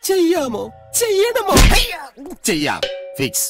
ചെയ്യാമോ ചെയ്യണമോ ചെയ്യാം ഫിക്സ്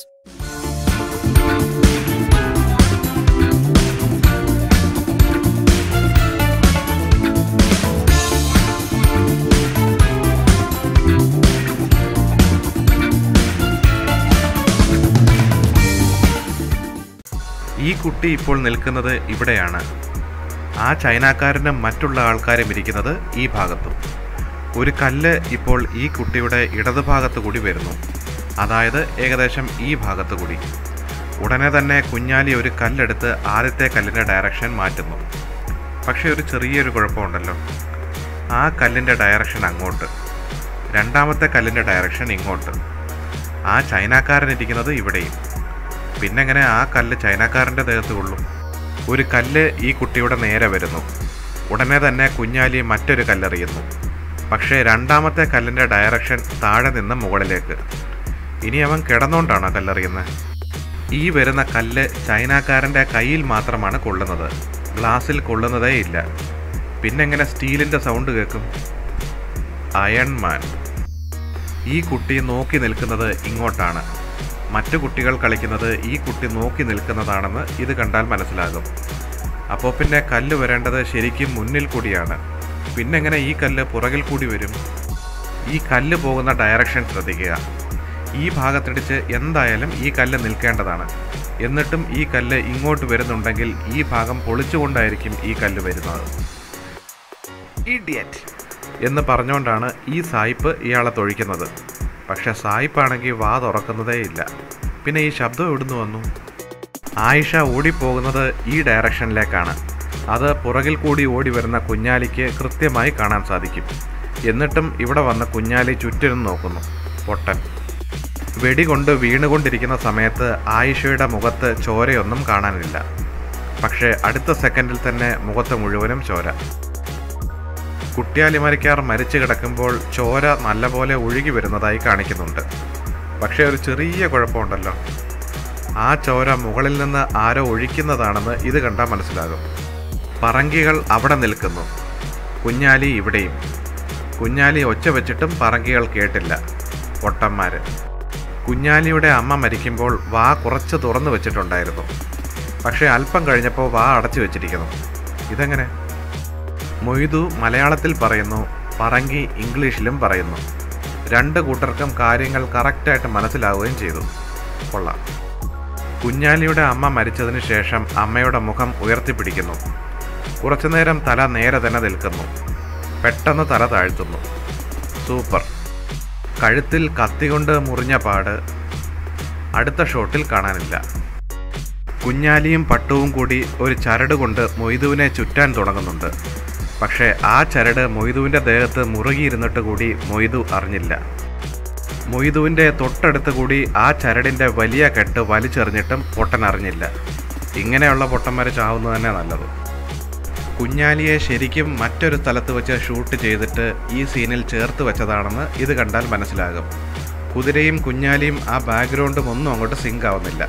ഈ കുട്ടി ഇപ്പോൾ നിൽക്കുന്നത് ഇവിടെയാണ് ആ ചൈനക്കാരനും മറ്റുള്ള ആൾക്കാരും ഇരിക്കുന്നത് ഈ ഭാഗത്തും ഒരു കല്ല് ഇപ്പോൾ ഈ കുട്ടിയുടെ ഇടതുഭാഗത്ത് കൂടി വരുന്നു അതായത് ഏകദേശം ഈ ഭാഗത്ത് കൂടി ഉടനെ തന്നെ കുഞ്ഞാലി ഒരു കല്ലെടുത്ത് ആദ്യത്തെ കല്ലിൻ്റെ ഡയറക്ഷൻ മാറ്റുന്നു പക്ഷേ ഒരു ചെറിയൊരു കുഴപ്പമുണ്ടല്ലോ ആ കല്ലിൻ്റെ ഡയറക്ഷൻ അങ്ങോട്ട് രണ്ടാമത്തെ കല്ലിൻ്റെ ഡയറക്ഷൻ ഇങ്ങോട്ട് ആ ചൈനക്കാരൻ ഇരിക്കുന്നത് ഇവിടെയും പിന്നെങ്ങനെ ആ കല്ല് ചൈനക്കാരൻ്റെ ദേഹത്ത് കൊള്ളും ഒരു കല്ല് ഈ കുട്ടിയുടെ നേരെ വരുന്നു ഉടനെ തന്നെ കുഞ്ഞാലി മറ്റൊരു കല്ലെറിയുന്നു പക്ഷേ രണ്ടാമത്തെ കല്ലിൻ്റെ ഡയറക്ഷൻ താഴെ നിന്ന് മുകളിലേക്ക് ഇനി അവൻ കിടന്നുകൊണ്ടാണോ കല്ലെറിയുന്നത് ഈ വരുന്ന കല്ല് ചൈനക്കാരൻ്റെ കയ്യിൽ മാത്രമാണ് കൊള്ളുന്നത് ഗ്ലാസ്സിൽ കൊള്ളുന്നതേ ഇല്ല പിന്നെങ്ങനെ സ്റ്റീലിൻ്റെ സൗണ്ട് കേൾക്കും അയൺമാൻ ഈ കുട്ടി നോക്കി നിൽക്കുന്നത് ഇങ്ങോട്ടാണ് മറ്റു കുട്ടികൾ കളിക്കുന്നത് ഈ കുട്ടി നോക്കി നിൽക്കുന്നതാണെന്ന് ഇത് കണ്ടാൽ മനസ്സിലാകും അപ്പോൾ പിന്നെ കല്ല് വരേണ്ടത് ശരിക്കും മുന്നിൽ കൂടിയാണ് പിന്നെങ്ങനെ ഈ കല്ല് പുറകിൽ കൂടി വരും ഈ കല്ല് പോകുന്ന ഡയറക്ഷൻ ശ്രദ്ധിക്കുക ഈ ഭാഗത്തിടിച്ച് എന്തായാലും ഈ കല്ല് നിൽക്കേണ്ടതാണ് എന്നിട്ടും ഈ കല്ല് ഇങ്ങോട്ട് വരുന്നുണ്ടെങ്കിൽ ഈ ഭാഗം പൊളിച്ചുകൊണ്ടായിരിക്കും ഈ കല്ല് വരുന്നത് ഇഡിയറ്റ് എന്ന് പറഞ്ഞുകൊണ്ടാണ് ഈ സായിപ്പ് ഇയാളെ തൊഴിക്കുന്നത് പക്ഷെ സായിപ്പാണെങ്കിൽ വാ തുറക്കുന്നതേ ഇല്ല പിന്നെ ഈ ശബ്ദം എവിടുന്ന് വന്നു ആയിഷ ഓടിപ്പോകുന്നത് ഈ ഡയറക്ഷനിലേക്കാണ് അത് പുറകിൽ കൂടി ഓടി വരുന്ന കുഞ്ഞാലിക്ക് കൃത്യമായി കാണാൻ സാധിക്കും എന്നിട്ടും ഇവിടെ വന്ന കുഞ്ഞാലി ചുറ്റിനും നോക്കുന്നു പൊട്ടൻ വെടികൊണ്ട് വീണുകൊണ്ടിരിക്കുന്ന സമയത്ത് ആയിഷയുടെ മുഖത്ത് ചോരയൊന്നും കാണാനില്ല പക്ഷേ അടുത്ത സെക്കൻഡിൽ തന്നെ മുഖത്ത് മുഴുവനും ചോര കുട്ടിയാലിമരക്കാർ മരിച്ചു കിടക്കുമ്പോൾ ചോര നല്ലപോലെ ഒഴുകി വരുന്നതായി കാണിക്കുന്നുണ്ട് പക്ഷേ ഒരു ചെറിയ കുഴപ്പമുണ്ടല്ലോ ആ ചോര മുകളിൽ നിന്ന് ആരോ ഒഴിക്കുന്നതാണെന്ന് ഇത് കണ്ടാൽ മനസ്സിലാകും പറങ്കികൾ അവിടെ നിൽക്കുന്നു കുഞ്ഞാലി ഇവിടെയും കുഞ്ഞാലി ഒച്ച വെച്ചിട്ടും പറങ്കികൾ കേട്ടില്ല പൊട്ടന്മാര് കുഞ്ഞാലിയുടെ അമ്മ മരിക്കുമ്പോൾ വാ കുറച്ച് തുറന്നു വെച്ചിട്ടുണ്ടായിരുന്നു പക്ഷേ അല്പം കഴിഞ്ഞപ്പോൾ വാ അടച്ചു വെച്ചിരിക്കുന്നു ഇതെങ്ങനെ മൊയ്തു മലയാളത്തിൽ പറയുന്നു പറങ്കി ഇംഗ്ലീഷിലും പറയുന്നു രണ്ട് കൂട്ടർക്കും കാര്യങ്ങൾ കറക്റ്റായിട്ട് മനസ്സിലാവുകയും ചെയ്തു കൊള്ളാം കുഞ്ഞാലിയുടെ അമ്മ മരിച്ചതിന് ശേഷം അമ്മയുടെ മുഖം ഉയർത്തിപ്പിടിക്കുന്നു കുറച്ചുനേരം തല നേരെ തന്നെ നിൽക്കുന്നു പെട്ടെന്ന് തല താഴ്ത്തുന്നു സൂപ്പർ കഴുത്തിൽ കത്തി കൊണ്ട് മുറിഞ്ഞ പാട് അടുത്ത ഷോട്ടിൽ കാണാനില്ല കുഞ്ഞാലിയും പട്ടുവും കൂടി ഒരു ചരട് കൊണ്ട് മൊയ്തുവിനെ ചുറ്റാൻ തുടങ്ങുന്നുണ്ട് പക്ഷേ ആ ചരട് മൊയ്തുവിൻ്റെ ദേഹത്ത് മുറുകിയിരുന്നിട്ട് കൂടി മൊയ്തു അറിഞ്ഞില്ല മൊയ്തുവിൻ്റെ തൊട്ടടുത്ത് കൂടി ആ ചരടിൻ്റെ വലിയ കെട്ട് വലിച്ചെറിഞ്ഞിട്ടും പൊട്ടൻ അറിഞ്ഞില്ല ഇങ്ങനെയുള്ള പൊട്ടന്മാർ ചാവുന്നത് തന്നെ നല്ലത് കുഞ്ഞാലിയെ ശരിക്കും മറ്റൊരു സ്ഥലത്ത് വെച്ച് ഷൂട്ട് ചെയ്തിട്ട് ഈ സീനിൽ ചേർത്ത് വെച്ചതാണെന്ന് ഇത് കണ്ടാൽ മനസ്സിലാകും കുതിരയും കുഞ്ഞാലിയും ആ ബാക്ക്ഗ്രൗണ്ടും ഒന്നും അങ്ങോട്ട് സിങ്ക് ആവുന്നില്ല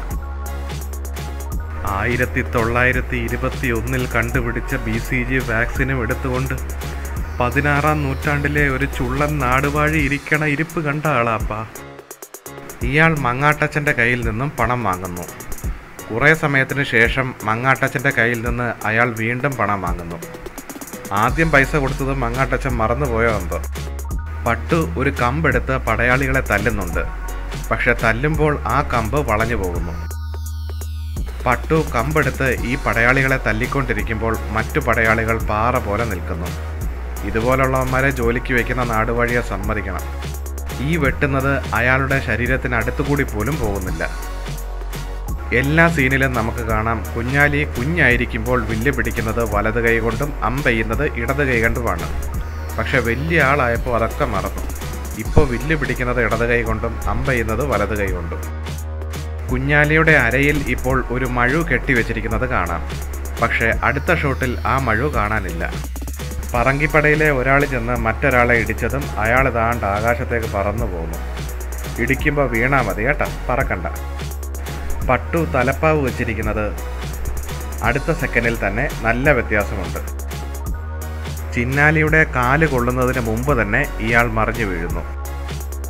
ആയിരത്തി തൊള്ളായിരത്തി ഇരുപത്തി ഒന്നിൽ കണ്ടുപിടിച്ച ബി സി ജി വാക്സിനും എടുത്തുകൊണ്ട് പതിനാറാം നൂറ്റാണ്ടിലെ ഒരു ചുള്ളൻ നാടുവാഴി ഇരിക്കണ ഇരിപ്പ് കണ്ട ആളാപ്പാ ഇയാൾ മങ്ങാട്ടച്ചൻ്റെ കയ്യിൽ നിന്നും പണം വാങ്ങുന്നു കുറേ സമയത്തിന് ശേഷം മങ്ങാട്ടച്ചൻ്റെ കയ്യിൽ നിന്ന് അയാൾ വീണ്ടും പണം വാങ്ങുന്നു ആദ്യം പൈസ കൊടുത്തത് മങ്ങാട്ടച്ചൻ മറന്നുപോയോ എന്തോ പട്ടു ഒരു കമ്പെടുത്ത് പടയാളികളെ തല്ലുന്നുണ്ട് പക്ഷെ തല്ലുമ്പോൾ ആ കമ്പ് വളഞ്ഞു പോകുന്നു പട്ടു കമ്പെടുത്ത് ഈ പടയാളികളെ തല്ലിക്കൊണ്ടിരിക്കുമ്പോൾ മറ്റു പടയാളികൾ പാറ പോലെ നിൽക്കുന്നു ഇതുപോലുള്ളവന്മാരെ ജോലിക്ക് വയ്ക്കുന്ന നാടുവഴിയെ സമ്മതിക്കണം ഈ വെട്ടുന്നത് അയാളുടെ ശരീരത്തിനടുത്തുകൂടി പോലും പോകുന്നില്ല എല്ലാ സീനിലും നമുക്ക് കാണാം കുഞ്ഞാലി കുഞ്ഞായിരിക്കുമ്പോൾ വില്ല് പിടിക്കുന്നത് വലത് കൈ കൊണ്ടും അമ്പെയ്യുന്നത് ഇടത് കൈ കൊണ്ടുമാണ് പക്ഷെ വലിയ ആളായപ്പോൾ അതൊക്കെ മറന്നു ഇപ്പോൾ വില്ല് പിടിക്കുന്നത് ഇടത് കൈ കൊണ്ടും അമ്പെയ്യുന്നത് വലത് കൈ കൊണ്ടും കുഞ്ഞാലിയുടെ അരയിൽ ഇപ്പോൾ ഒരു മഴു കെട്ടിവെച്ചിരിക്കുന്നത് കാണാം പക്ഷേ അടുത്ത ഷോട്ടിൽ ആ മഴു കാണാനില്ല പറങ്കിപ്പടയിലെ ഒരാൾ ചെന്ന് മറ്റൊരാളെ ഇടിച്ചതും അയാൾ ഇതാണ്ട് ആകാശത്തേക്ക് പറന്നു പോകുന്നു ഇടിക്കുമ്പോൾ വീണാ മതി കേട്ടാ പറക്കണ്ട പട്ടു തലപ്പാവ് വെച്ചിരിക്കുന്നത് അടുത്ത സെക്കൻഡിൽ തന്നെ നല്ല വ്യത്യാസമുണ്ട് ചിന്നാലിയുടെ കാല് കൊള്ളുന്നതിന് മുമ്പ് തന്നെ ഇയാൾ മറിഞ്ഞു വീഴുന്നു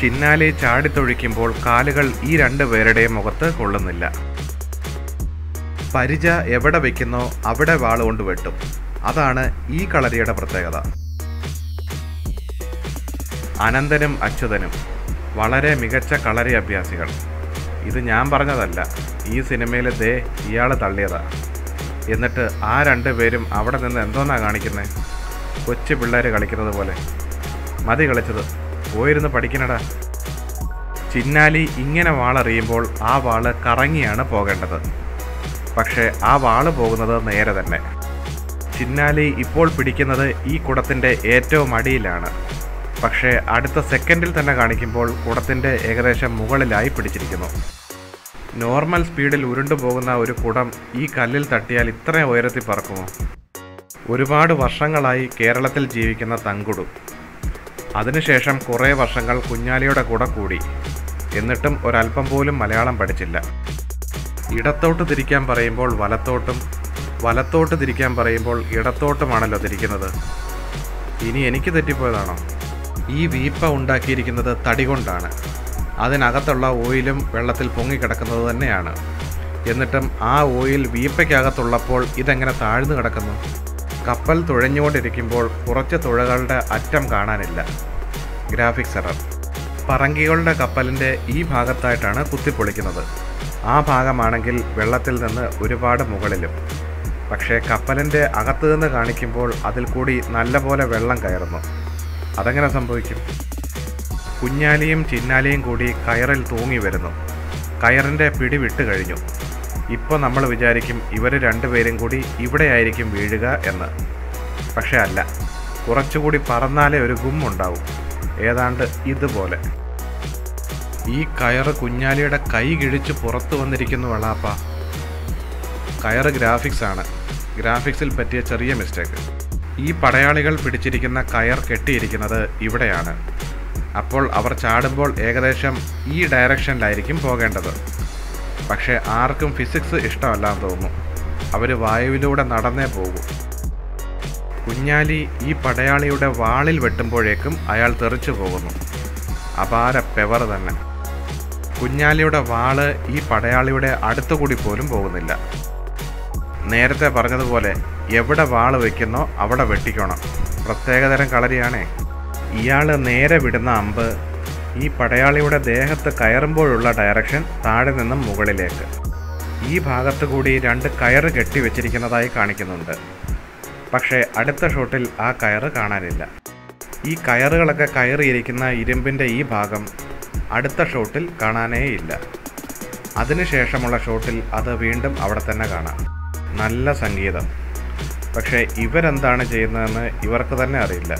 ചിന്നാലി ചാടിത്തൊഴിക്കുമ്പോൾ കാലുകൾ ഈ രണ്ട് പേരുടെയും മുഖത്ത് കൊള്ളുന്നില്ല പരിച എവിടെ വെക്കുന്നോ അവിടെ വാളുകൊണ്ട് വെട്ടും അതാണ് ഈ കളരിയുടെ പ്രത്യേകത അനന്തനും അച്യുതനും വളരെ മികച്ച കളരി അഭ്യാസികൾ ഇത് ഞാൻ പറഞ്ഞതല്ല ഈ സിനിമയിൽ ദേ ഇയാൾ തള്ളിയതാ എന്നിട്ട് ആ രണ്ട് പേരും അവിടെ നിന്ന് എന്തോന്നാ കാണിക്കുന്നത് കൊച്ചു പിള്ളേർ കളിക്കുന്നത് പോലെ മതി കളിച്ചത് പോയിരുന്ന് പഠിക്കണടാ ചിന്നാലി ഇങ്ങനെ വാളെറിയുമ്പോൾ ആ വാള് കറങ്ങിയാണ് പോകേണ്ടത് പക്ഷേ ആ വാള് പോകുന്നത് നേരെ തന്നെ ചിന്നാലി ഇപ്പോൾ പിടിക്കുന്നത് ഈ കുടത്തിൻ്റെ ഏറ്റവും അടിയിലാണ് പക്ഷേ അടുത്ത സെക്കൻഡിൽ തന്നെ കാണിക്കുമ്പോൾ കുടത്തിൻ്റെ ഏകദേശം മുകളിലായി പിടിച്ചിരിക്കുന്നു നോർമൽ സ്പീഡിൽ ഉരുണ്ടു പോകുന്ന ഒരു കുടം ഈ കല്ലിൽ തട്ടിയാൽ ഇത്ര ഉയരത്തിൽ പറക്കുമോ ഒരുപാട് വർഷങ്ങളായി കേരളത്തിൽ ജീവിക്കുന്ന തങ്കുടു അതിനുശേഷം കുറേ വർഷങ്ങൾ കുഞ്ഞാലിയുടെ കൂടെ കൂടി എന്നിട്ടും ഒരല്പം പോലും മലയാളം പഠിച്ചില്ല ഇടത്തോട്ട് തിരിക്കാൻ പറയുമ്പോൾ വലത്തോട്ടും വലത്തോട്ട് തിരിക്കാൻ പറയുമ്പോൾ ഇടത്തോട്ടുമാണല്ലോ തിരിക്കുന്നത് ഇനി എനിക്ക് തെറ്റിപ്പോയതാണോ ഈ വീപ്പ ഉണ്ടാക്കിയിരിക്കുന്നത് തടി കൊണ്ടാണ് അതിനകത്തുള്ള ഓയിലും വെള്ളത്തിൽ പൊങ്ങിക്കിടക്കുന്നത് തന്നെയാണ് എന്നിട്ടും ആ ഓയിൽ വീപ്പയ്ക്കകത്തുള്ളപ്പോൾ ഇതെങ്ങനെ താഴ്ന്നു കിടക്കുന്നു കപ്പൽ തുഴഞ്ഞുകൊണ്ടിരിക്കുമ്പോൾ കുറച്ച് തുഴകളുടെ അറ്റം കാണാനില്ല ഗ്രാഫിക്സ് എറർ പറങ്കികളുടെ കപ്പലിൻ്റെ ഈ ഭാഗത്തായിട്ടാണ് കുത്തിപ്പൊളിക്കുന്നത് ആ ഭാഗമാണെങ്കിൽ വെള്ളത്തിൽ നിന്ന് ഒരുപാട് മുകളിലും പക്ഷേ കപ്പലിൻ്റെ അകത്തു നിന്ന് കാണിക്കുമ്പോൾ അതിൽ കൂടി നല്ലപോലെ വെള്ളം കയറുന്നു അതെങ്ങനെ സംഭവിക്കും കുഞ്ഞാലിയും ചിന്നാലിയും കൂടി കയറിൽ തൂങ്ങി വരുന്നു കയറിൻ്റെ പിടി വിട്ട് കഴിഞ്ഞു ഇപ്പോൾ നമ്മൾ വിചാരിക്കും ഇവർ രണ്ടുപേരും കൂടി ഇവിടെയായിരിക്കും വീഴുക എന്ന് പക്ഷേ അല്ല കുറച്ചുകൂടി പറന്നാലേ ഒരു ഗുമ്മുണ്ടാവും ഏതാണ്ട് ഇതുപോലെ ഈ കയറ് കുഞ്ഞാലിയുടെ കൈ കിഴിച്ച് പുറത്തു വന്നിരിക്കുന്നു വളാപ്പ കയറ് ഗ്രാഫിക്സ് ആണ് ഗ്രാഫിക്സിൽ പറ്റിയ ചെറിയ മിസ്റ്റേക്ക് ഈ പടയാളികൾ പിടിച്ചിരിക്കുന്ന കയർ കെട്ടിയിരിക്കുന്നത് ഇവിടെയാണ് അപ്പോൾ അവർ ചാടുമ്പോൾ ഏകദേശം ഈ ഡയറക്ഷനിലായിരിക്കും പോകേണ്ടത് പക്ഷേ ആർക്കും ഫിസിക്സ് ഇഷ്ടമല്ലാന്ന് തോന്നുന്നു അവർ വായുവിലൂടെ നടന്നേ പോകും കുഞ്ഞാലി ഈ പടയാളിയുടെ വാളിൽ വെട്ടുമ്പോഴേക്കും അയാൾ തെറിച്ചു പോകുന്നു അപാര പെവർ തന്നെ കുഞ്ഞാലിയുടെ വാള് ഈ പടയാളിയുടെ അടുത്തുകൂടി പോലും പോകുന്നില്ല നേരത്തെ പറഞ്ഞതുപോലെ എവിടെ വാള് വെക്കുന്നോ അവിടെ വെട്ടിക്കണം പ്രത്യേകതരം കളരിയാണേ ഇയാൾ നേരെ വിടുന്ന അമ്പ് ഈ പടയാളിയുടെ ദേഹത്ത് കയറുമ്പോഴുള്ള ഡയറക്ഷൻ താഴെ നിന്നും മുകളിലേക്ക് ഈ ഭാഗത്ത് കൂടി രണ്ട് കയറ് കെട്ടി വെച്ചിരിക്കുന്നതായി കാണിക്കുന്നുണ്ട് പക്ഷേ അടുത്ത ഷോട്ടിൽ ആ കയറ് കാണാനില്ല ഈ കയറുകളൊക്കെ കയറിയിരിക്കുന്ന ഇരുമ്പിൻ്റെ ഈ ഭാഗം അടുത്ത ഷോട്ടിൽ കാണാനേ ഇല്ല അതിനുശേഷമുള്ള ഷോട്ടിൽ അത് വീണ്ടും അവിടെ തന്നെ കാണാം നല്ല സംഗീതം പക്ഷേ ഇവരെന്താണ് ചെയ്യുന്നതെന്ന് ഇവർക്ക് തന്നെ അറിയില്ല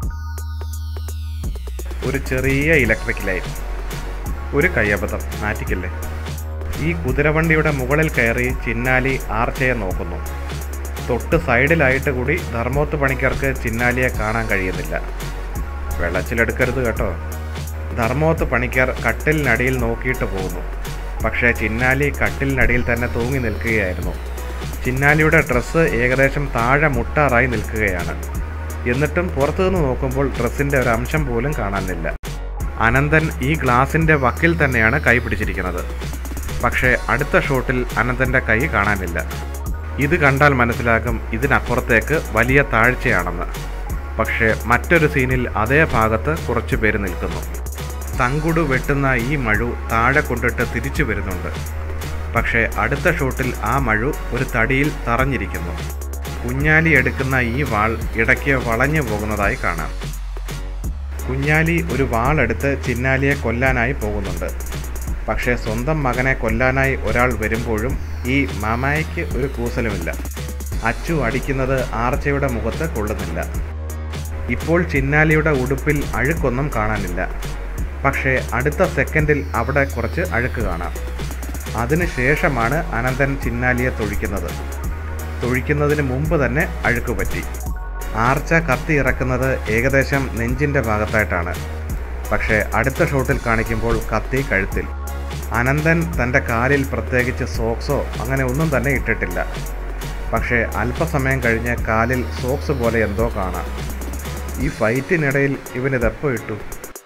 ഒരു ചെറിയ ഇലക്ട്രിക് ലൈൻ ഒരു കയ്യബദ്ധം നാറ്റിക്കില്ലേ ഈ കുതിരവണ്ടിയുടെ മുകളിൽ കയറി ചിന്നാലി ആർച്ചയെ നോക്കുന്നു തൊട്ട് സൈഡിലായിട്ട് കൂടി ധർമ്മോത്ത് പണിക്കർക്ക് ചിന്നാലിയെ കാണാൻ കഴിയുന്നില്ല വെള്ളച്ചിലെടുക്കരുത് കേട്ടോ ധർമ്മോത്ത് പണിക്കർ കട്ടിലിനടിയിൽ നോക്കിയിട്ട് പോകുന്നു പക്ഷേ ചിന്നാലി കട്ടിലിനടിയിൽ തന്നെ തൂങ്ങി നിൽക്കുകയായിരുന്നു ചിന്നാലിയുടെ ഡ്രസ്സ് ഏകദേശം താഴെ മുട്ടാറായി നിൽക്കുകയാണ് എന്നിട്ടും പുറത്തുനിന്ന് നോക്കുമ്പോൾ ഡ്രസ്സിൻ്റെ ഒരു അംശം പോലും കാണാനില്ല അനന്തൻ ഈ ഗ്ലാസിൻ്റെ വക്കിൽ തന്നെയാണ് കൈ പിടിച്ചിരിക്കുന്നത് പക്ഷേ അടുത്ത ഷോട്ടിൽ അനന്തൻ്റെ കൈ കാണാനില്ല ഇത് കണ്ടാൽ മനസ്സിലാകും ഇതിനപ്പുറത്തേക്ക് വലിയ താഴ്ചയാണെന്ന് പക്ഷേ മറ്റൊരു സീനിൽ അതേ ഭാഗത്ത് കുറച്ചു പേര് നിൽക്കുന്നു തങ്കുടു വെട്ടുന്ന ഈ മഴു താഴെ കൊണ്ടിട്ട് തിരിച്ചു വരുന്നുണ്ട് പക്ഷേ അടുത്ത ഷോട്ടിൽ ആ മഴു ഒരു തടിയിൽ തറഞ്ഞിരിക്കുന്നു കുഞ്ഞാലി എടുക്കുന്ന ഈ വാൾ ഇടയ്ക്ക് വളഞ്ഞു പോകുന്നതായി കാണാം കുഞ്ഞാലി ഒരു വാളെടുത്ത് ചിന്നാലിയെ കൊല്ലാനായി പോകുന്നുണ്ട് പക്ഷേ സ്വന്തം മകനെ കൊല്ലാനായി ഒരാൾ വരുമ്പോഴും ഈ മാമായ്ക്ക് ഒരു കൂസലുമില്ല അച്ചു അടിക്കുന്നത് ആർച്ചയുടെ മുഖത്ത് കൊള്ളുന്നില്ല ഇപ്പോൾ ചിന്നാലിയുടെ ഉടുപ്പിൽ അഴുക്കൊന്നും കാണാനില്ല പക്ഷേ അടുത്ത സെക്കൻഡിൽ അവിടെ കുറച്ച് അഴുക്ക് കാണാം അതിനുശേഷമാണ് അനന്തൻ ചിന്നാലിയെ തൊഴിക്കുന്നത് തൊഴിക്കുന്നതിന് മുമ്പ് തന്നെ അഴുക്ക് പറ്റി ആർച്ച കത്തി ഇറക്കുന്നത് ഏകദേശം നെഞ്ചിൻ്റെ ഭാഗത്തായിട്ടാണ് പക്ഷേ അടുത്ത ഷോട്ടിൽ കാണിക്കുമ്പോൾ കത്തി കഴുത്തിൽ അനന്തൻ തൻ്റെ കാലിൽ പ്രത്യേകിച്ച് സോക്സോ അങ്ങനെ ഒന്നും തന്നെ ഇട്ടിട്ടില്ല പക്ഷേ അല്പസമയം കഴിഞ്ഞ് കാലിൽ സോക്സ് പോലെ എന്തോ കാണാം ഈ ഫൈറ്റിനിടയിൽ ഇവനിതെപ്പോൾ ഇട്ടു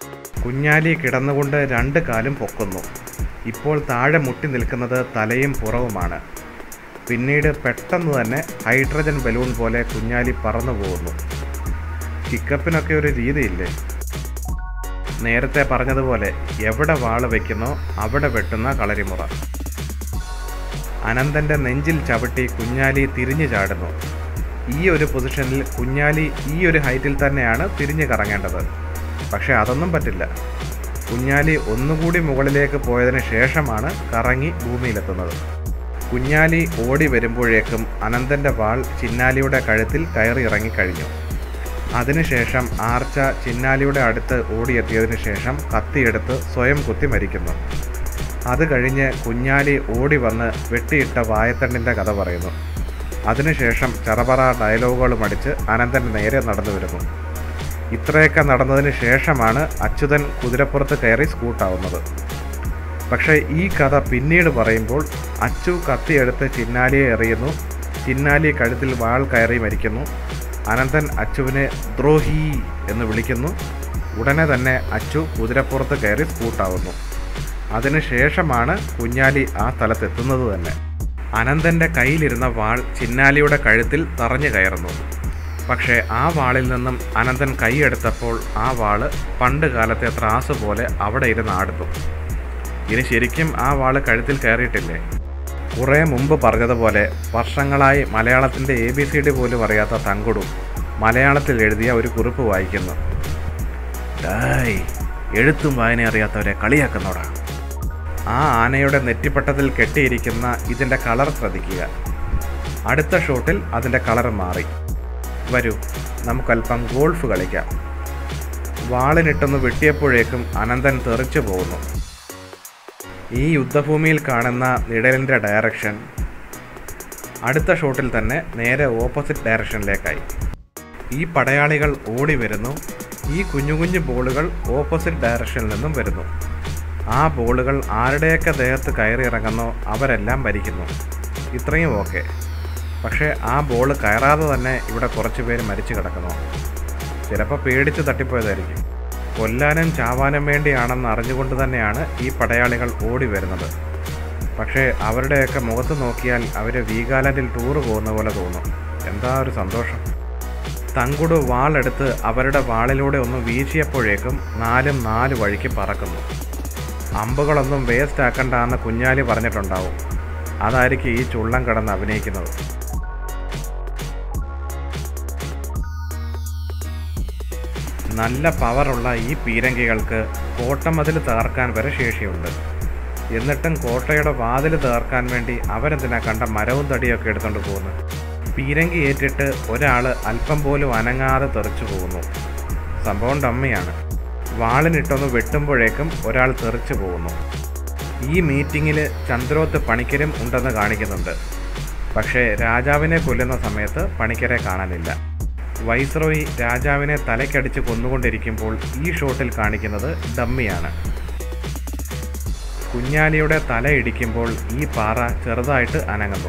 കുഞ്ഞാലി കിടന്നുകൊണ്ട് രണ്ട് കാലും പൊക്കുന്നു ഇപ്പോൾ താഴെ മുട്ടി നിൽക്കുന്നത് തലയും പുറവുമാണ് പിന്നീട് പെട്ടെന്ന് തന്നെ ഹൈഡ്രജൻ ബലൂൺ പോലെ കുഞ്ഞാലി പറന്നു പോകുന്നു ചിക്കപ്പിനൊക്കെ ഒരു രീതിയില്ലേ നേരത്തെ പറഞ്ഞതുപോലെ എവിടെ വാള് വയ്ക്കുന്നോ അവിടെ വെട്ടുന്ന കളരിമുറ അനന്തൻ്റെ നെഞ്ചിൽ ചവിട്ടി കുഞ്ഞാലി തിരിഞ്ഞു ചാടുന്നു ഈ ഒരു പൊസിഷനിൽ കുഞ്ഞാലി ഈ ഒരു ഹൈറ്റിൽ തന്നെയാണ് തിരിഞ്ഞു കറങ്ങേണ്ടത് പക്ഷേ അതൊന്നും പറ്റില്ല കുഞ്ഞാലി ഒന്നുകൂടി മുകളിലേക്ക് പോയതിന് ശേഷമാണ് കറങ്ങി ഭൂമിയിലെത്തുന്നത് കുഞ്ഞാലി ഓടി വരുമ്പോഴേക്കും അനന്തൻ്റെ വാൾ ചിന്നാലിയുടെ കഴുത്തിൽ കയറി ഇറങ്ങിക്കഴിഞ്ഞു അതിനുശേഷം ആർച്ച ചിന്നാലിയുടെ അടുത്ത് ഓടിയെത്തിയതിനു ശേഷം കത്തിയെടുത്ത് സ്വയം കുത്തി മരിക്കുന്നു അത് കഴിഞ്ഞ് കുഞ്ഞാലി ഓടി വന്ന് വെട്ടിയിട്ട വായത്തണ്ടിൻ്റെ കഥ പറയുന്നു അതിനുശേഷം ചറപറ ഡയലോഗുകളും അടിച്ച് അനന്തൻ നേരെ നടന്നു വരുന്നു ഇത്രയൊക്കെ നടന്നതിന് ശേഷമാണ് അച്യുതൻ കുതിരപ്പുറത്ത് കയറി സ്കൂട്ടാവുന്നത് പക്ഷേ ഈ കഥ പിന്നീട് പറയുമ്പോൾ അച്ചു കത്തിയെടുത്ത് ചിന്നാലിയെ എറിയുന്നു ചിന്നാലി കഴുത്തിൽ വാൾ കയറി മരിക്കുന്നു അനന്തൻ അച്ചുവിനെ ദ്രോഹി എന്ന് വിളിക്കുന്നു ഉടനെ തന്നെ അച്ചു കുതിരപ്പുറത്ത് കയറി സ്കൂട്ടാവുന്നു അതിനുശേഷമാണ് കുഞ്ഞാലി ആ സ്ഥലത്തെത്തുന്നത് തന്നെ അനന്തൻ്റെ കയ്യിലിരുന്ന വാൾ ചിന്നാലിയുടെ കഴുത്തിൽ തറഞ്ഞു കയറുന്നു പക്ഷേ ആ വാളിൽ നിന്നും അനന്തൻ കൈയെടുത്തപ്പോൾ ആ വാള് പണ്ട് കാലത്തെ ത്രാസ് പോലെ അവിടെ ഇരുന്ന് ആടുന്നു ഇനി ശരിക്കും ആ വാള് കഴുത്തിൽ കയറിയിട്ടില്ലേ കുറേ മുമ്പ് പറഞ്ഞതുപോലെ വർഷങ്ങളായി മലയാളത്തിൻ്റെ എ ബി സി ഡി പോലും അറിയാത്ത തങ്കുടു മലയാളത്തിൽ എഴുതിയ ഒരു കുറിപ്പ് വായിക്കുന്നു ഡായ് എഴുത്തും വായന അറിയാത്തവരെ കളിയാക്കുന്നോടാ ആ ആനയുടെ നെറ്റിപ്പട്ടത്തിൽ കെട്ടിയിരിക്കുന്ന ഇതിൻ്റെ കളർ ശ്രദ്ധിക്കുക അടുത്ത ഷോട്ടിൽ അതിൻ്റെ കളർ മാറി വരൂ നമുക്കല്പം ഗോൾഫ് കളിക്കാം വാളിനിട്ടൊന്ന് വെട്ടിയപ്പോഴേക്കും അനന്തൻ തെറിച്ചു പോകുന്നു ഈ യുദ്ധഭൂമിയിൽ കാണുന്ന നിഴലിൻ്റെ ഡയറക്ഷൻ അടുത്ത ഷോട്ടിൽ തന്നെ നേരെ ഓപ്പോസിറ്റ് ഡയറക്ഷനിലേക്കായി ഈ പടയാളികൾ ഓടി വരുന്നു ഈ കുഞ്ഞു കുഞ്ഞു ബോളുകൾ ഓപ്പോസിറ്റ് ഡയറക്ഷനിൽ നിന്നും വരുന്നു ആ ബോളുകൾ ആരുടെയൊക്കെ ദേഹത്ത് കയറി ഇറങ്ങുന്നോ അവരെല്ലാം മരിക്കുന്നു ഇത്രയും ഓക്കെ പക്ഷേ ആ ബോൾ കയറാതെ തന്നെ ഇവിടെ കുറച്ച് പേര് മരിച്ചു കിടക്കുന്നു ചിലപ്പോൾ പേടിച്ച് തട്ടിപ്പോയതായിരിക്കും കൊല്ലാനും ചാവാനും വേണ്ടിയാണെന്ന് അറിഞ്ഞുകൊണ്ട് തന്നെയാണ് ഈ പടയാളികൾ ഓടി വരുന്നത് പക്ഷേ അവരുടെയൊക്കെ മുഖത്ത് നോക്കിയാൽ അവർ വീഗാലാൻഡിൽ ടൂറ് പോകുന്ന പോലെ തോന്നും എന്താ ഒരു സന്തോഷം തങ്കുട് വാളെടുത്ത് അവരുടെ വാളിലൂടെ ഒന്ന് വീശിയപ്പോഴേക്കും നാലും നാല് വഴിക്ക് പറക്കുന്നു അമ്പുകളൊന്നും വേസ്റ്റ് ആക്കണ്ടെന്ന് കുഞ്ഞാലി പറഞ്ഞിട്ടുണ്ടാവും അതായിരിക്കും ഈ ചുള്ളം കിടന്ന് അഭിനയിക്കുന്നത് നല്ല പവറുള്ള ഈ പീരങ്കികൾക്ക് കോട്ടമതിൽ തകർക്കാൻ വരെ ശേഷിയുണ്ട് എന്നിട്ടും കോട്ടയുടെ വാതിൽ തകർക്കാൻ വേണ്ടി അവരെന്തിനാ കണ്ട മരവും തടിയൊക്കെ എടുത്തുകൊണ്ട് പോകുന്നത് പീരങ്കി ഏറ്റിട്ട് ഒരാൾ അല്പം പോലും അനങ്ങാതെ തെറിച്ചു പോകുന്നു സംഭവം ഡമ്മിയാണ് വാളിനിട്ടൊന്ന് വെട്ടുമ്പോഴേക്കും ഒരാൾ തെറിച്ചു പോകുന്നു ഈ മീറ്റിങ്ങിൽ ചന്ദ്രോത്ത് പണിക്കരും ഉണ്ടെന്ന് കാണിക്കുന്നുണ്ട് പക്ഷേ രാജാവിനെ കൊല്ലുന്ന സമയത്ത് പണിക്കരെ കാണാനില്ല വൈസ്രോയി രാജാവിനെ തലയ്ക്കടിച്ച് കൊന്നുകൊണ്ടിരിക്കുമ്പോൾ ഈ ഷോട്ടിൽ കാണിക്കുന്നത് ഡമ്മിയാണ് കുഞ്ഞാലിയുടെ തല ഇടിക്കുമ്പോൾ ഈ പാറ ചെറുതായിട്ട് അനങ്ങുന്നു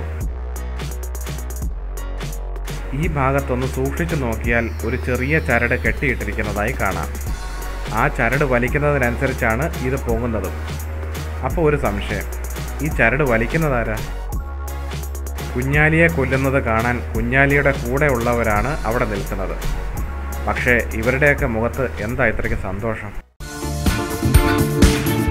ഈ ഭാഗത്തൊന്ന് സൂക്ഷിച്ചു നോക്കിയാൽ ഒരു ചെറിയ ചരട് കെട്ടിയിട്ടിരിക്കുന്നതായി കാണാം ആ ചരട് വലിക്കുന്നതിനനുസരിച്ചാണ് ഇത് പൊങ്ങുന്നതും അപ്പോൾ ഒരു സംശയം ഈ ചരട് വലിക്കുന്നതാരാ കുഞ്ഞാലിയെ കൊല്ലുന്നത് കാണാൻ കുഞ്ഞാലിയുടെ കൂടെ ഉള്ളവരാണ് അവിടെ നിൽക്കുന്നത് പക്ഷേ ഇവരുടെയൊക്കെ മുഖത്ത് എന്താ ഇത്രയ്ക്ക് സന്തോഷം